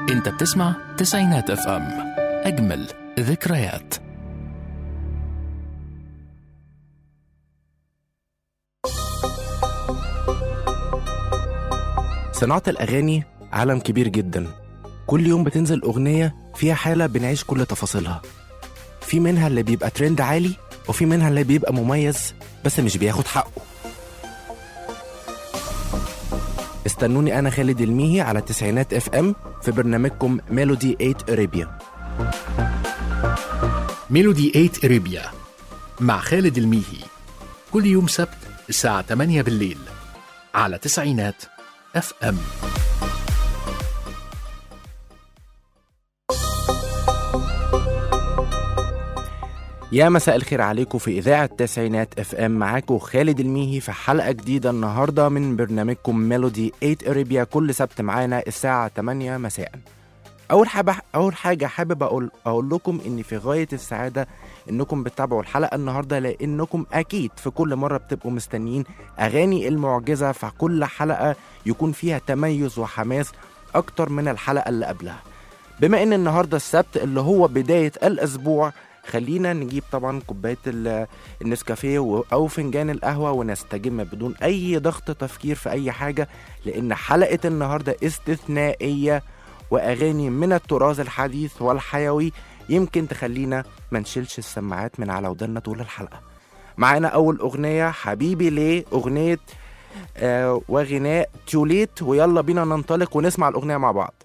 انت بتسمع تسعينات اف ام اجمل ذكريات صناعة الأغاني عالم كبير جدا كل يوم بتنزل أغنية فيها حالة بنعيش كل تفاصيلها في منها اللي بيبقى ترند عالي وفي منها اللي بيبقى مميز بس مش بياخد حقه استنوني أنا خالد الميهي على تسعينات اف ام في برنامجكم ميلودي 8 اريبيا ميلودي 8 اريبيا مع خالد الميهي كل يوم سبت الساعة 8 بالليل على تسعينات اف ام يا مساء الخير عليكم في إذاعة تسعينات اف ام معاكم خالد الميهي في حلقة جديدة النهاردة من برنامجكم ميلودي 8 اريبيا كل سبت معانا الساعة 8 مساء أول حاجة أول حاجة حابب أقول أقول لكم إني في غاية السعادة إنكم بتتابعوا الحلقة النهاردة لأنكم أكيد في كل مرة بتبقوا مستنيين أغاني المعجزة في كل حلقة يكون فيها تميز وحماس أكتر من الحلقة اللي قبلها بما إن النهاردة السبت اللي هو بداية الأسبوع خلينا نجيب طبعا كوبايه ال- النسكافيه و- او فنجان القهوه ونستجم بدون اي ضغط تفكير في اي حاجه لان حلقه النهارده استثنائيه واغاني من التراث الحديث والحيوي يمكن تخلينا ما نشيلش السماعات من على ودنا طول الحلقه معانا اول اغنيه حبيبي ليه اغنيه آه وغناء تيوليت ويلا بينا ننطلق ونسمع الاغنيه مع بعض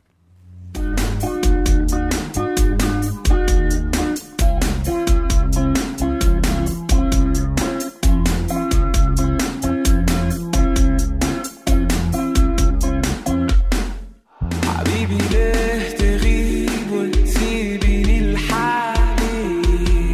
حبيبي ليه تغيب وتسيبني لحالي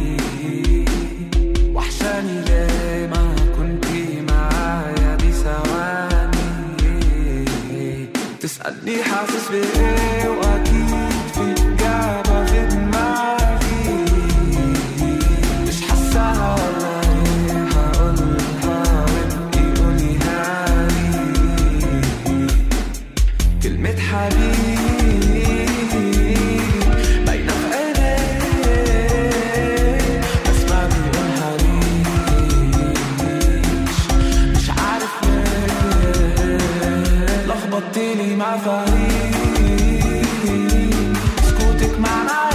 وحشاني ليه ما كنتي معايا بثواني تسألني حاسس بإيه وأكيد في إجابة في دماغي مش حاساها ولا إيه هقولها وإنتي قوليها لي كلمة حبيبي باينة في عينيك بس ما بيقولها ليش مش عارف ليه لخبطتني مع فريق سكوتك معناه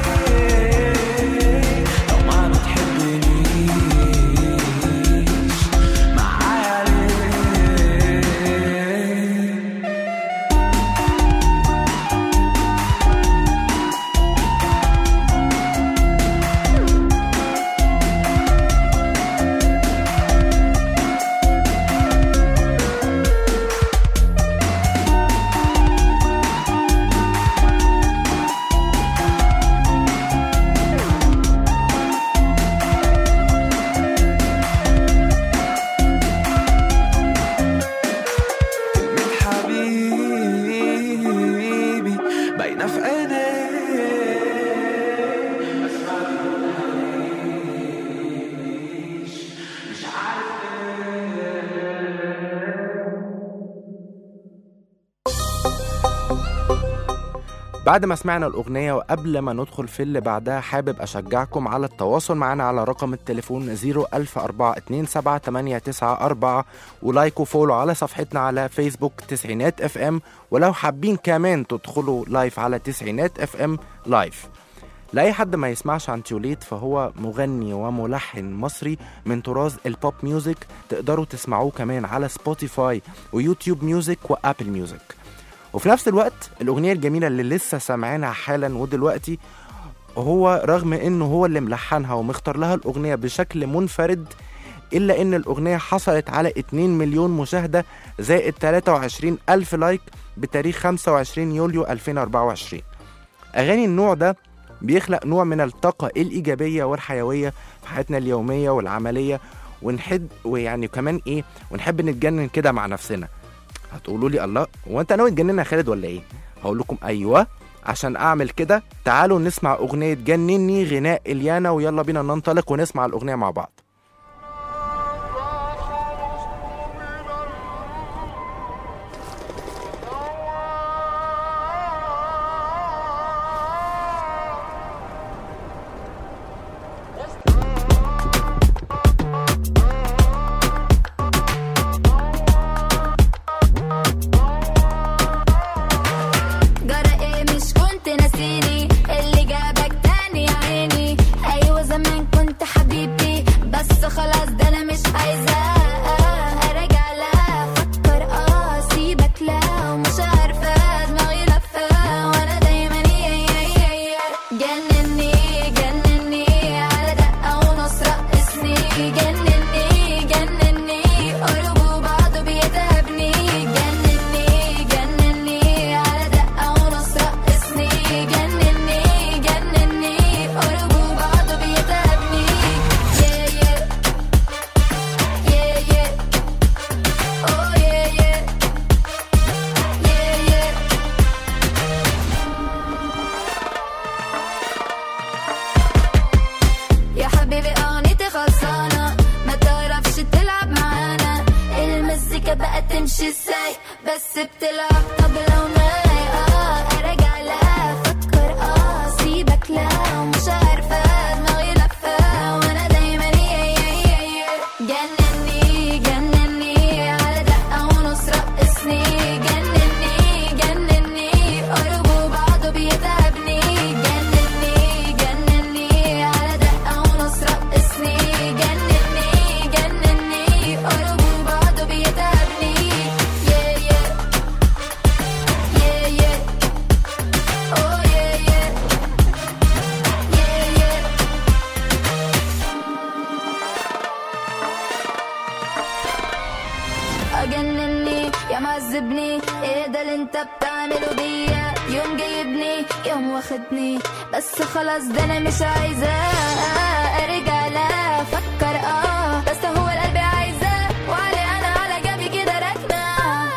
ايه لو ما بتحبنيش معايا ليه كلمة حبيبي باينة في عينيك بس ما بيقولهاليش مش عارف بعد ما سمعنا الأغنية وقبل ما ندخل في اللي بعدها حابب أشجعكم على التواصل معنا على رقم التليفون 010427894 ولايك وفولو على صفحتنا على فيسبوك تسعينات اف ام ولو حابين كمان تدخلوا لايف على تسعينات اف ام لايف لأي حد ما يسمعش عن تيوليت فهو مغني وملحن مصري من طراز البوب ميوزك تقدروا تسمعوه كمان على سبوتيفاي ويوتيوب ميوزك وابل ميوزك وفي نفس الوقت الأغنية الجميلة اللي لسه سامعينها حالا ودلوقتي هو رغم انه هو اللي ملحنها ومختار لها الأغنية بشكل منفرد إلا إن الأغنية حصلت على 2 مليون مشاهدة زائد 23 ألف لايك بتاريخ 25 يوليو 2024 أغاني النوع ده بيخلق نوع من الطاقة الإيجابية والحيوية في حياتنا اليومية والعملية ونحب ويعني كمان إيه ونحب نتجنن كده مع نفسنا هتقولوا لي الله هو انت ناوي تجننا يا خالد ولا ايه هقول لكم ايوه عشان اعمل كده تعالوا نسمع اغنيه جنني غناء اليانا ويلا بينا ننطلق ونسمع الاغنيه مع بعض بقى تمشي ازاي بس بتلعب طبلة وناي اه ارجع لا افكر اه سيبك لا ومش عارفة دماغي لفة وانا دايما يا يا يا يا جنني جنني على دقة ونص رقصني جنني جنني قربوا بعضه بيتعبني جنني جنني على دقة ونص رقصني جنني جنني قربوا بعضه بيتعبني yeah yeah yeah yeah oh yeah yeah yeah yeah اجنني يا معذبني ايه ده اللي انت بتعمله بيا يوم جايبني يوم واخدني بس خلاص ده انا مش عايزة ارجع لا افكر اه بس هو القلب عايزاه وعلي انا على جنبي كده راكنة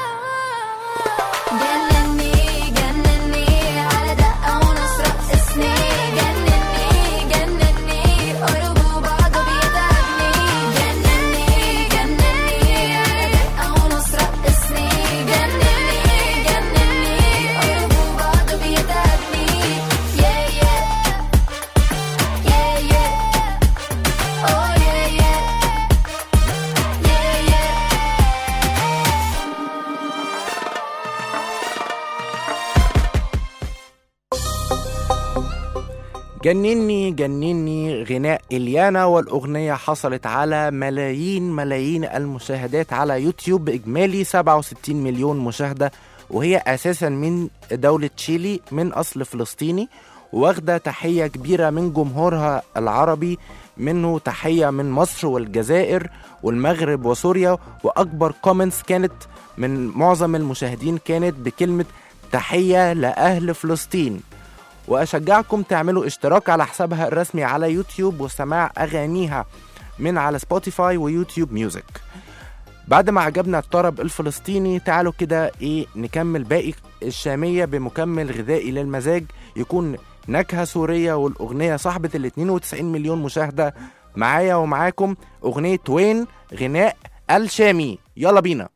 جنني جنني على دقة ونص رقصني جنني جنني قربوا بعضه بيتعبني جنني جنني على دقة ونص رقصني جنني جنني قربوا بعضه بيتعبني yeah yeah yeah yeah oh yeah yeah yeah yeah جنني جنني غناء إليانا والأغنية حصلت على ملايين ملايين المشاهدات على يوتيوب بإجمالي 67 مليون مشاهدة وهي أساسا من دولة تشيلي من أصل فلسطيني واخدة تحية كبيرة من جمهورها العربي منه تحية من مصر والجزائر والمغرب وسوريا وأكبر كومنتس كانت من معظم المشاهدين كانت بكلمة تحية لأهل فلسطين واشجعكم تعملوا اشتراك على حسابها الرسمي على يوتيوب وسماع اغانيها من على سبوتيفاي ويوتيوب ميوزك بعد ما عجبنا الطرب الفلسطيني تعالوا كده ايه نكمل باقي الشامية بمكمل غذائي للمزاج يكون نكهة سورية والأغنية صاحبة ال 92 مليون مشاهدة معايا ومعاكم أغنية وين غناء الشامي يلا بينا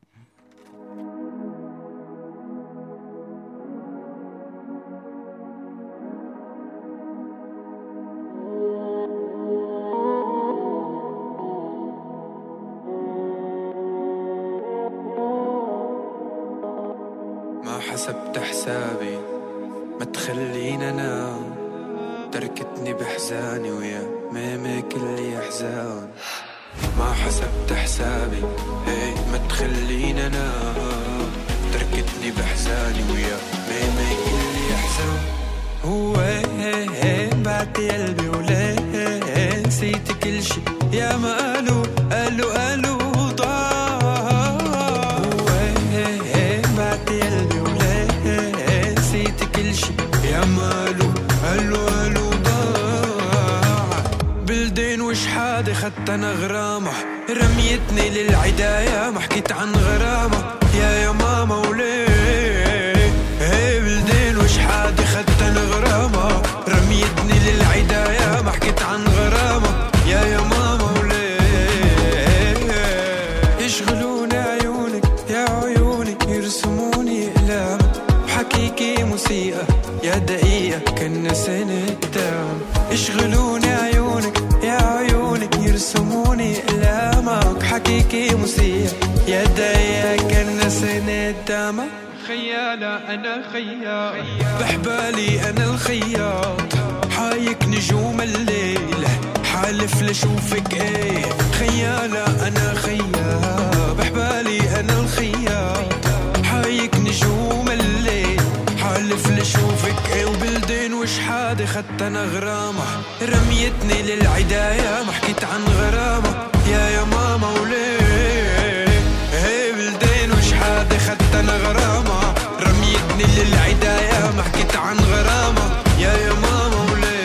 ما حسبت حسابي ما تخلينا انام تركتني بحزاني ويا ميمي كل احزان ما حسبت حسابي هي ما تخلينا انام تركتني بحزاني ويا ميمي كل احزان هو بعت قلبي وليه نسيت كل شي يا ما قالوا قالوا قالوا ضاع بعت قلبي وليه نسيت كل شي يا مالو قالوا قالوا ضاع بلدين وش حادي خدت انا غرامة رميتني للعداية ما حكيت عن غرامة يا يا ماما وليه هي بلدين وش حادي خدت انا غرامة رميتني للعداية ما حكيت عن غرامة يا يا ماما وليه يشغلوني عيونك يا عيوني يرسموني اقلام بحكيكي موسيقى يا دقيقة كنا سنة دام يشغلوني عيونك يا عيونك يرسموني اقلامك حكيكي موسيقى يا دقيقة كنا سنة دام خيالة أنا خيال بحبالي أنا الخياط حايك نجوم الليل حالف لشوفك ايه خيالة أنا خيال بحبالي أنا الخياط حايك نجوم الليل حالف لشوفك ايه وبلدين وش حادي خدت انا غرامة رميتني للعداية ما حكيت عن غرامة يا يا ماما وليه هي بلدين وش حادي خدت انا غرامة رميتني للعداية ما حكيت عن غرامة يا يا ماما وليه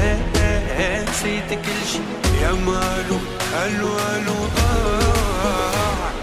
نسيت كل شي يا مالو الو الو ضاع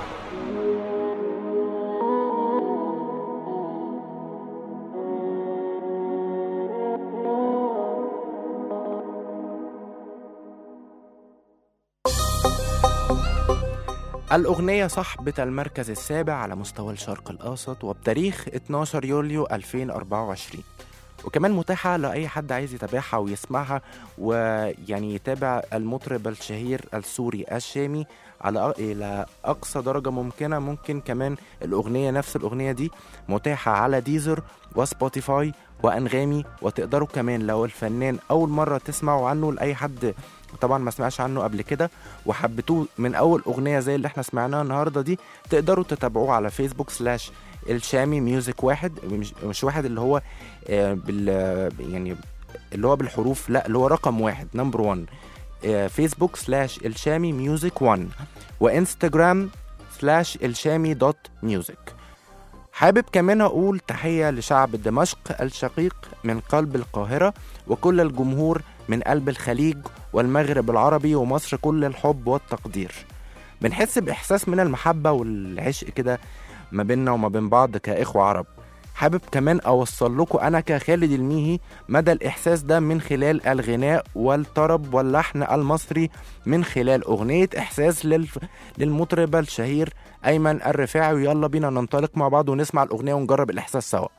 الأغنية صاحبة المركز السابع على مستوى الشرق الأوسط وبتاريخ 12 يوليو 2024 وكمان متاحة لأي حد عايز يتابعها ويسمعها ويعني يتابع المطرب الشهير السوري الشامي على أ- إلى أقصى درجة ممكنة ممكن كمان الأغنية نفس الأغنية دي متاحة على ديزر وسبوتيفاي وأنغامي وتقدروا كمان لو الفنان أول مرة تسمعوا عنه لأي حد طبعا ما سمعش عنه قبل كده وحبيتوه من اول اغنيه زي اللي احنا سمعناها النهارده دي تقدروا تتابعوه على فيسبوك سلاش الشامي ميوزك واحد مش, مش واحد اللي هو آه، بال يعني اللي هو بالحروف لا اللي هو رقم واحد نمبر 1 فيسبوك سلاش الشامي ميوزك 1 وانستجرام سلاش الشامي دوت ميوزك حابب كمان أقول تحية لشعب دمشق الشقيق من قلب القاهرة وكل الجمهور من قلب الخليج والمغرب العربي ومصر كل الحب والتقدير بنحس بإحساس من المحبة والعشق كده ما بيننا وما بين بعض كإخوة عرب حابب كمان أوصل لكم أنا كخالد الميهي مدى الإحساس ده من خلال الغناء والطرب واللحن المصري من خلال أغنية إحساس للف... للمطرب الشهير أيمن الرفاعي ويلا بينا ننطلق مع بعض ونسمع الأغنية ونجرب الإحساس سوا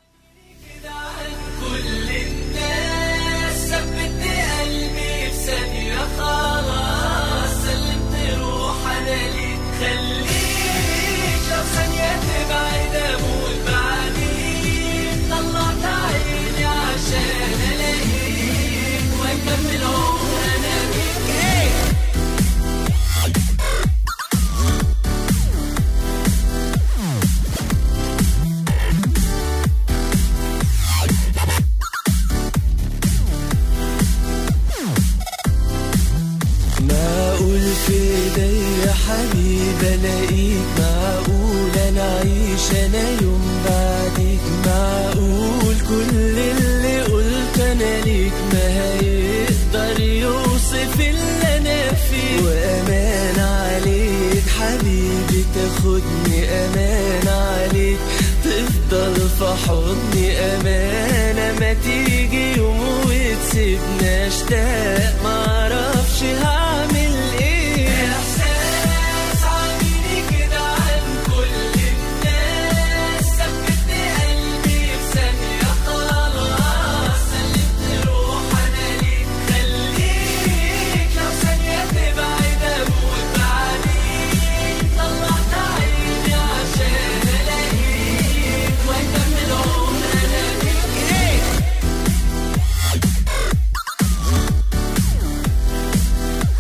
كل الناس ثبت قلبي في ثانية خلاص سلمت روح أنا ليك خليك لو ثانية تبعد أموت بعديك طلعت عيني عشان ألاقيك وأكمل عمر أنا بيك إيه معقول في ايدي حبيب الاقيك معقول انا اعيش انا يوم بعديك معقول كل اللي قلت انا ليك ما هيقدر يوصف اللي انا فيه وامان عليك حبيبي تاخدني امان عليك تفضل في حضني امانه ما تيجي يوم وتسيبنا اشتاق معرفش هعمل ايه احساس عاملني كده عن كل الناس ثبت قلبي في ثانيه خلاص سلمت روح انا ليك خليك لو ثانيه تبعد اموت بعديك طلعت عيني عشان الاقيك واكمل عمر انا بيك ايه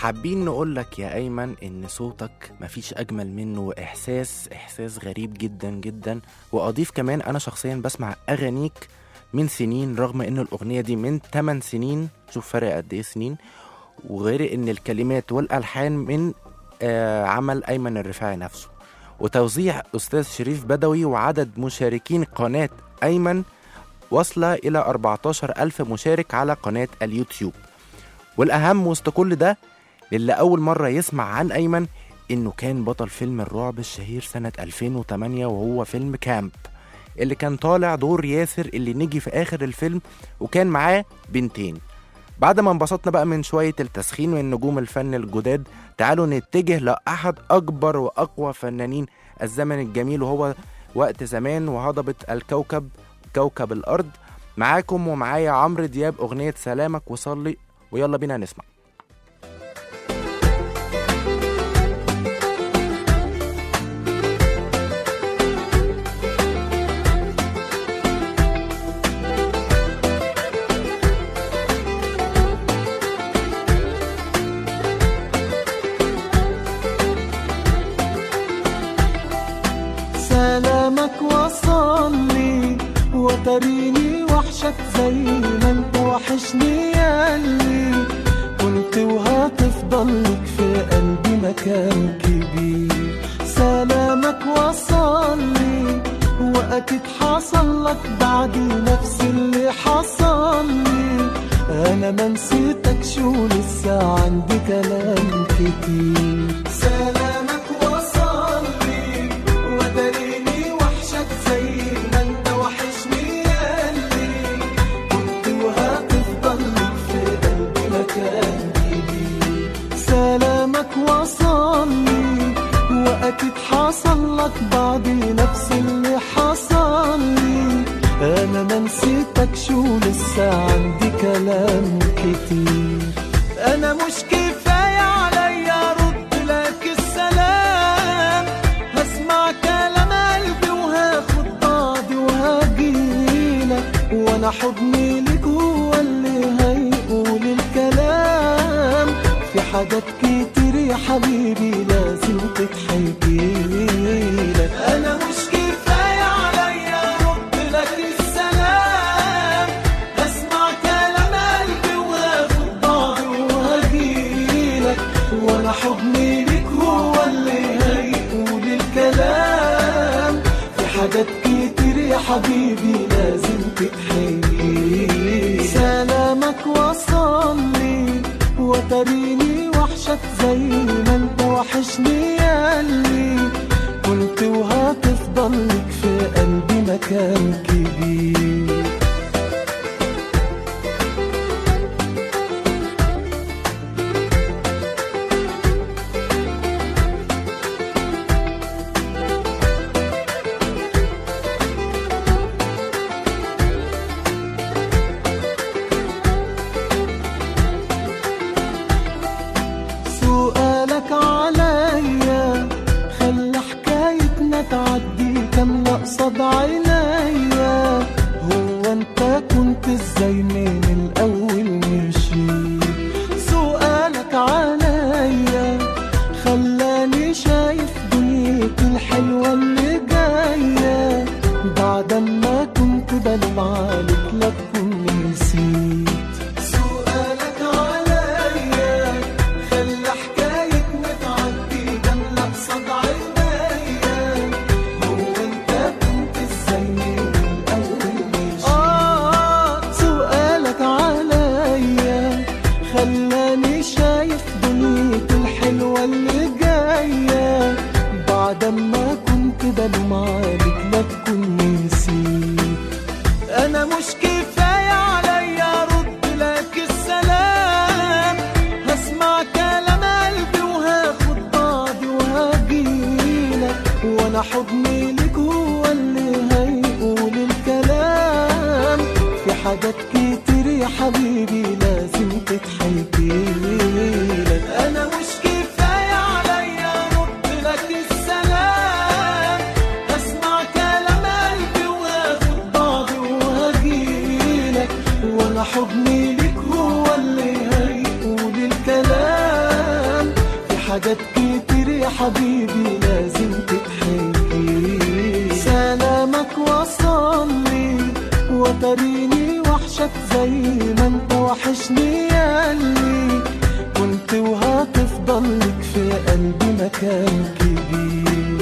حابين نقول لك يا أيمن إن صوتك مفيش أجمل منه وإحساس إحساس غريب جدا جدا وأضيف كمان أنا شخصيا بسمع أغانيك من سنين رغم إن الأغنية دي من 8 سنين شوف فرق قد إيه سنين وغير إن الكلمات والألحان من آه عمل أيمن الرفاعي نفسه وتوزيع أستاذ شريف بدوي وعدد مشاركين قناة أيمن واصلة إلى 14 ألف مشارك على قناة اليوتيوب والأهم وسط كل ده للي أول مرة يسمع عن أيمن إنه كان بطل فيلم الرعب الشهير سنة 2008 وهو فيلم كامب اللي كان طالع دور ياسر اللي نجي في آخر الفيلم وكان معاه بنتين بعد ما انبسطنا بقى من شوية التسخين من نجوم الفن الجداد تعالوا نتجه لأحد أكبر وأقوى فنانين الزمن الجميل وهو وقت زمان وهضبة الكوكب كوكب الأرض معاكم ومعايا عمرو دياب أغنية سلامك وصلي ويلا بينا نسمع سلامك وصل لي وتريني وحشك زي ما انت وحشني ياللي كنت وهتفضل لك في قلبي مكان كبير سلامك وصل لي واكيد حصل لك بعدي نفس اللي حصل لي انا ما نسيتك شو لسه عندي كلام كتير سلامك وصل لي وداريني وحشك زي ما انت وحشني ياللي كنت وهتفضل لك في قلبي مكان كبير سلامك وصل لي واكيد حصل لك بعدي نفس اللي حصل لي انا ما نسيتك شو لسه عندي كلام كتير انا مش كفايه عليا ارد لك السلام هسمع كلام قلبي وهاخد بعضي وهجيلك وانا حضني لك هو اللي هيقول الكلام في حاجات كتير يا حبيبي لازم تتحكيلك انا مش كفايه عليا ارد لك السلام هسمع كلام قلبي وهاخد بعضي وهجيلك وانا حضني لك هو اللي هيقول الكلام في حاجات كتير يا حبيبي لازم تتحكي سلامك وصل لي وتريني وحشك زي ما انت وحشني ياللي كنت وهتفضل لك في قلبي مكان كبير سؤالك عليا خلى حكايتنا تعدي كاملة قصاد عينيا هو انت كنت ازاي من الاول مشيت سؤالك عليا خلاني شايف دنيتي الحلوة اللي جاية بعد ما كنت بلمع عليك لا تكون نسيت سؤالك عليا خلى حكايتنا تعدي جنة قصاد عينيا هو انت كنت ازاي من الاول مشيت اه سؤالك عليا خلاني شايف دنيتي الحلوة اللي جاية بعد ما كنت بلوم عليك لا تكون نسيت انا مش كفايه عليا ارد لك السلام هسمع كلام قلبي وهاخد بعضي وهجيلك وانا حضني لك هو اللي هيقول الكلام في حاجات كتير يا حبيبي لازم تتحكيلك انا مش كفايه عليا ارد لك السلام هسمع كلام قلبي وهاخد بعضي وهجيلك وانا حضني لك هو اللي هيقول الكلام حبيبي لازم تتحكي سلامك وصلني وتريني وحشك زي ما انت وحشني ياللي كنت وهتفضل لك في قلبي مكان كبير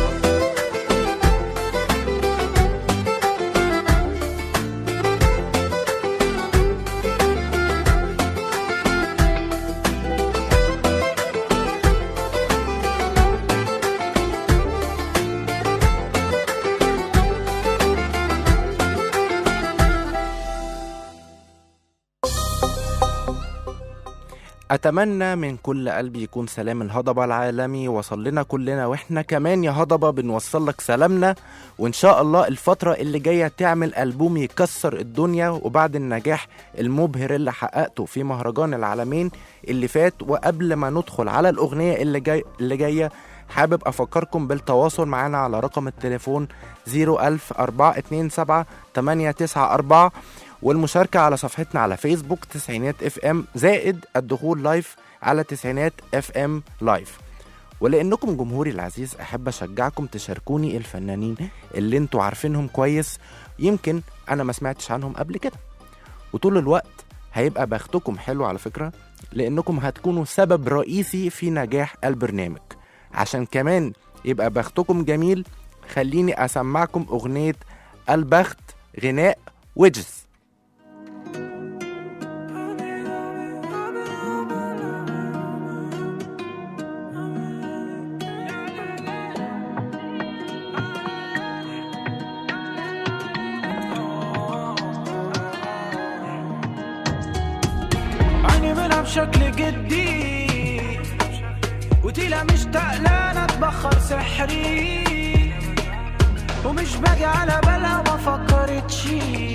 أتمنى من كل قلبي يكون سلام الهضبة العالمي وصل لنا كلنا وإحنا كمان يا هضبة بنوصل لك سلامنا وإن شاء الله الفترة اللي جاية تعمل ألبوم يكسر الدنيا وبعد النجاح المبهر اللي حققته في مهرجان العالمين اللي فات وقبل ما ندخل على الأغنية اللي, جاي اللي جاية حابب أفكركم بالتواصل معنا على رقم التليفون 01000 427 894 والمشاركة على صفحتنا على فيسبوك تسعينات اف ام زائد الدخول لايف على تسعينات اف ام لايف ولانكم جمهوري العزيز احب اشجعكم تشاركوني الفنانين اللي انتوا عارفينهم كويس يمكن انا ما سمعتش عنهم قبل كده وطول الوقت هيبقى بختكم حلو على فكرة لانكم هتكونوا سبب رئيسي في نجاح البرنامج عشان كمان يبقى بختكم جميل خليني اسمعكم اغنية البخت غناء ويجز عيني منها بشكل جدي وتيلا مش تقلانة اتبخر سحري ومش باجي على بالها ما فكرتش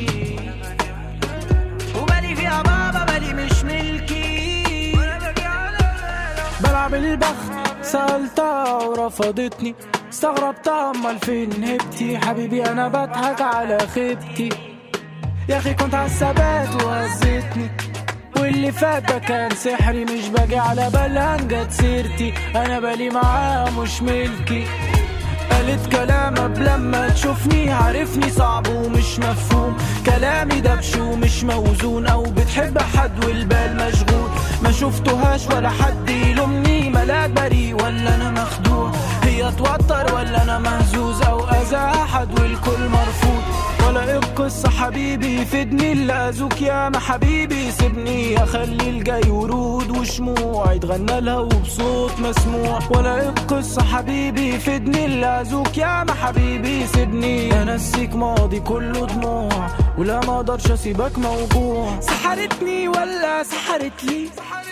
وبالي فيها بابا بالي مش ملكي بلعب البخت سألتها ورفضتني استغربتها امال فين هبتي حبيبي انا بضحك على خيبتي يا اخي كنت عالثبات وهزتني واللي فات ده كان سحري مش باجي على بالها جت سيرتي انا بالي معاها مش ملكي قالت كلام قبل لما تشوفني عارفني صعب ومش مفهوم كلامي دبش ومش موزون او بتحب حد والبال مشغول ما شفتهاش ولا حد يلومني ملاك بريء ولا انا مخدوع هي توتر ولا انا مهزوز او اذى احد والكل مرفوض ولا ايه القصة حبيبي فدني اللي اذوك يا ما حبيبي سيبني اخلي الجاي ورود وشموع يتغنى لها وبصوت مسموع ولا ايه القصة حبيبي فدني اللي اذوك يا ما حبيبي سيبني انسيك ماضي كله دموع ولا ما اقدرش اسيبك موجوع سحرتني ولا سحرت لي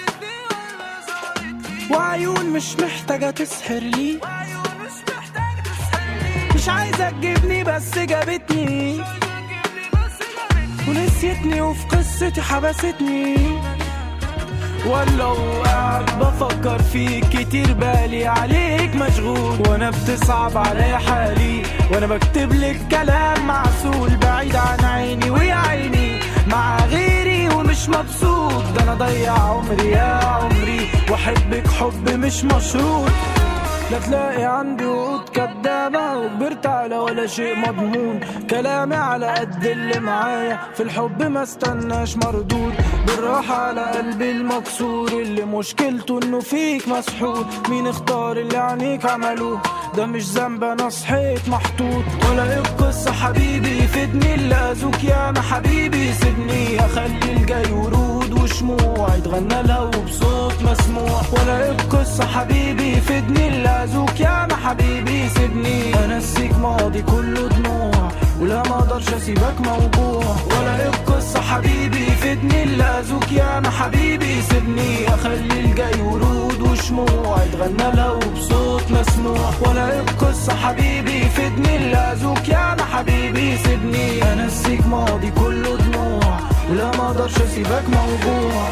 وعيون مش محتاجة تسحر لي مش عايزة تجيبني بس جابتني ونسيتني وفي قصتي حبستني ولا وقاعد بفكر فيك كتير بالي عليك مشغول وانا بتصعب عليا حالي وانا بكتب لك كلام معسول بعيد عن عيني ويا عيني مع غيري ومش مبسوط ده انا ضيع عمري يا عمري واحبك حب مش مشروط لا تلاقي عندي وقود كدابة وكبرت على ولا شيء مضمون كلامي على قد اللي معايا في الحب ما استناش مردود بالراحة على قلبي المكسور اللي مشكلته انه فيك مسحور مين اختار اللي عينيك عملوه ده مش ذنب انا صحيت محطوط ولا ايه القصة حبيبي فدني اللي اذوك يا ما حبيبي سيبني اخلي الجاي ورود وشموع يتغنى لها وبصوت مسموع ولا ايه القصة حبيبي فدني اللي اذوك يا ما حبيبي سيبني انسيك ماضي كله دموع ولا ما اقدرش اسيبك موجوع ولا ايه القصة حبيبي فدني اللي اذوك يا ما حبيبي سيبني اخلي الجاي ورود وشموع يتغنى لها وبصوت مسموع ولا ايه القصة حبيبي فدني اللي اذوك يا ما حبيبي سيبني انسيك ماضي كله دموع ولا ما اقدرش اسيبك موجوع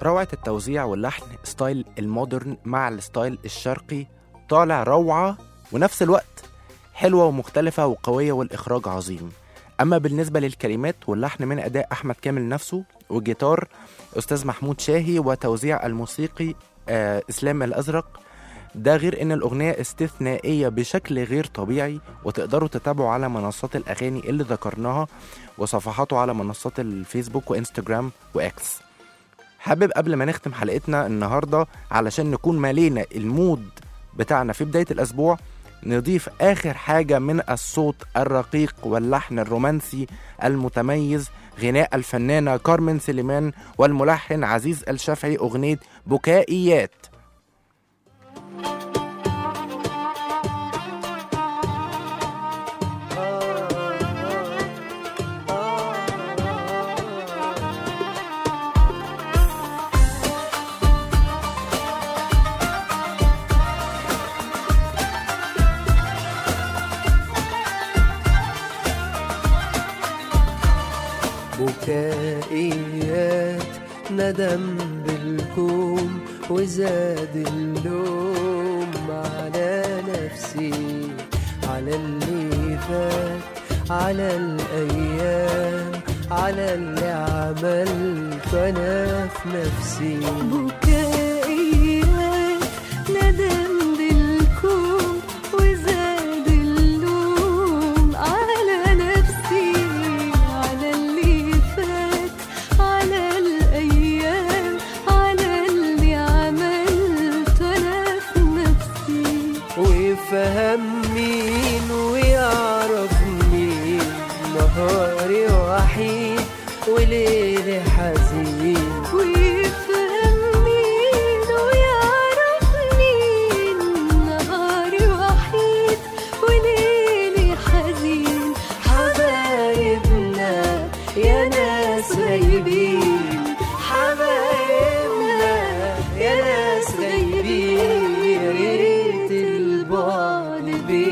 روعة التوزيع واللحن ستايل المودرن مع الستايل الشرقي طالع روعة ونفس الوقت حلوة ومختلفة وقوية والإخراج عظيم أما بالنسبة للكلمات واللحن من أداء أحمد كامل نفسه والجيتار أستاذ محمود شاهي وتوزيع الموسيقي آه إسلام الأزرق ده غير إن الأغنية استثنائية بشكل غير طبيعي وتقدروا تتابعوا على منصات الأغاني اللي ذكرناها وصفحاته على منصات الفيسبوك وإنستجرام وإكس حابب قبل ما نختم حلقتنا النهارده علشان نكون مالينا المود بتاعنا في بدايه الاسبوع نضيف اخر حاجه من الصوت الرقيق واللحن الرومانسي المتميز غناء الفنانه كارمن سليمان والملحن عزيز الشافعي اغنيه بكائيات بكائيات ندم بالكوم وزاد اللوم على نفسي على اللي فات على الأيام على اللي عملت أنا في نفسي بكائيات ندم بالكون وزاد اللوم على نفسي على اللي فات على الأيام على اللي عملت أنا في نفسي ويفهم مين ويعرف مين نهاري وحيد وليلي حزين ويفهم مين ويعرف مين نهاري وحيد وليلي حزين حبايبنا يا ناس غايبين حبايبنا يا ناس غايبين يا ريت البعد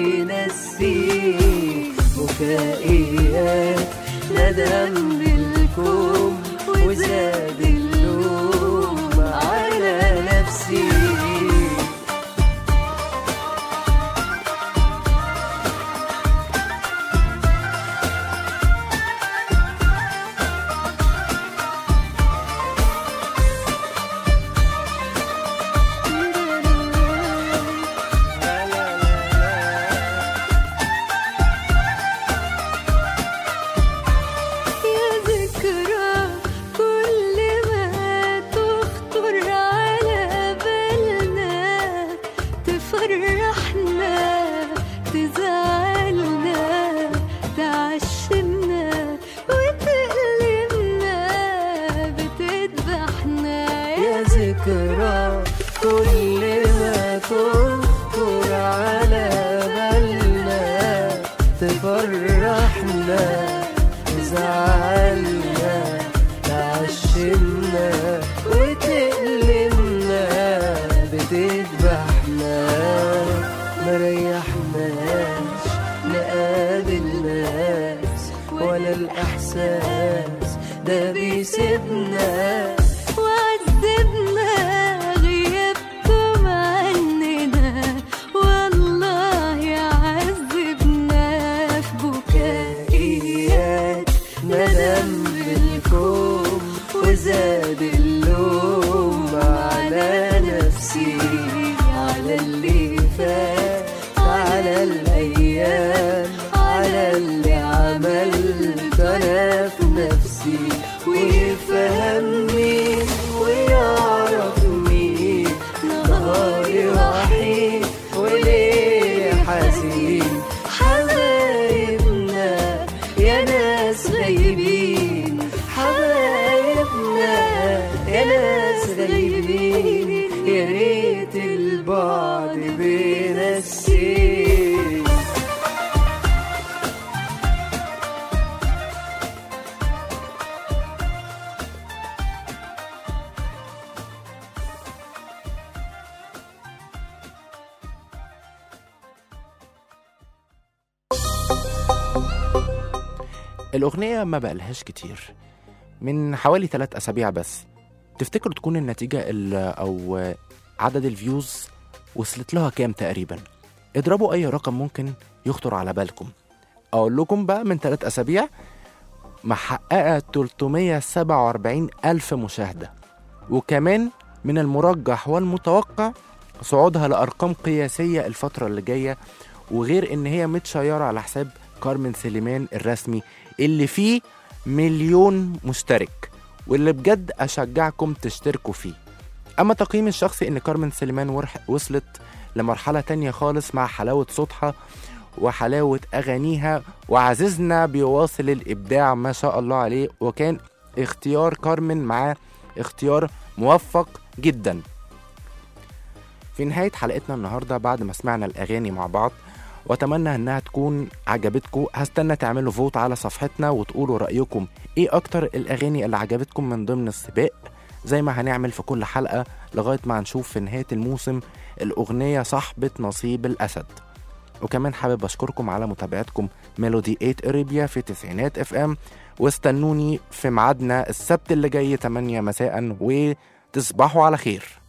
بينسيك بكائيات ندم بالكوم وزاد اللوم على نفسي يا ذكرى كل ما تخطر على بالنا تفرحنا تزعلنا تعشمنا وتألمنا بتذبحنا يا ذكرى كل ما تخطر على بالنا تفرحنا تزعلنا تعشمنا وتألمنا بتذبحنا مريحناش نقابل ناس ولا الإحساس ده بيسيبنا وعذبنا غيبتم عننا والله عذبنا في بكائيات ندم بالكوم وزاد اللوم على نفسي على اللي فات على الأيام على اللي عملت أنا في نفسي ويفهم مين ويعرف مين نهاري وحيد وليه حزين حبايبنا يا ناس غايبين حبايبنا يا ناس غايبين يا ريت البعد بينسيك الأغنية ما بقالهاش كتير من حوالي ثلاث أسابيع بس تفتكروا تكون النتيجة ال- أو عدد الفيوز وصلت لها كام تقريبا اضربوا أي رقم ممكن يخطر على بالكم أقول لكم بقى من ثلاث أسابيع محققة 347 ألف مشاهدة وكمان من المرجح والمتوقع صعودها لأرقام قياسية الفترة اللي جاية وغير إن هي متشيرة على حساب كارمن سليمان الرسمي اللي فيه مليون مشترك واللي بجد أشجعكم تشتركوا فيه أما تقييمي الشخصي إن كارمن سليمان ورح- وصلت لمرحلة تانية خالص مع حلاوة صوتها وحلاوة أغانيها وعزيزنا بيواصل الإبداع ما شاء الله عليه وكان اختيار كارمن معاه اختيار موفق جدا في نهاية حلقتنا النهاردة بعد ما سمعنا الأغاني مع بعض وأتمنى إنها تكون عجبتكم هستنى تعملوا فوت على صفحتنا وتقولوا رأيكم إيه أكتر الأغاني اللي عجبتكم من ضمن السباق زي ما هنعمل في كل حلقة لغاية ما هنشوف في نهاية الموسم الأغنية صاحبة نصيب الأسد وكمان حابب أشكركم على متابعتكم ميلودي 8 اريبيا في تسعينات اف ام واستنوني في ميعادنا السبت اللي جاي 8 مساء وتصبحوا على خير